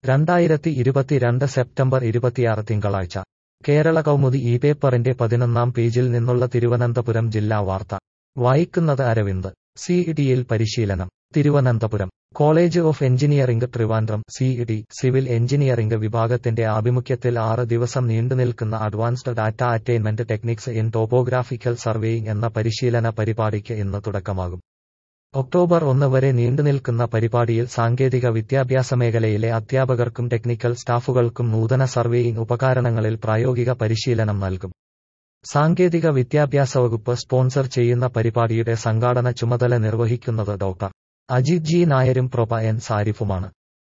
രണ്ടായിരത്തി ഇരുപത്തിരണ്ട് സെപ്റ്റംബർ ഇരുപത്തിയാറ് തിങ്കളാഴ്ച കേരള കൗമുദി ഈ പേപ്പറിന്റെ പതിനൊന്നാം പേജിൽ നിന്നുള്ള തിരുവനന്തപുരം ജില്ലാ വാർത്ത വായിക്കുന്നത് അരവിന്ദ് സിഇടിയിൽ പരിശീലനം Thiruvananthapuram college of engineering Trivandrum C E T civil engineering വിഭാഗത്തിന്റെ ആഭിമുഖ്യത്തിൽ ആറ് ദിവസം നീണ്ടുനിൽക്കുന്ന advanced data attainment techniques in topographical surveying എന്ന പരിശീലന പരിപാടിക്ക് ഇന്ന് തുടക്കമാകും ഒക്ടോബർ ഒന്ന് വരെ നീണ്ടുനിൽക്കുന്ന പരിപാടിയിൽ സാങ്കേതിക വിദ്യാഭ്യാസ മേഖലയിലെ അധ്യാപകർക്കും ടെക്നിക്കൽ സ്റ്റാഫുകൾക്കും നൂതന സർവേയിംഗ് ഉപകരണങ്ങളിൽ പ്രായോഗിക പരിശീലനം നൽകും സാങ്കേതിക വിദ്യാഭ്യാസ വകുപ്പ് സ്പോൺസർ ചെയ്യുന്ന പരിപാടിയുടെ സംഘാടന ചുമതല നിർവഹിക്കുന്നത് ഡോക്ടർ അജിത് ജി നായരും പ്രൊപ എൻ സാരിഫുമാണ്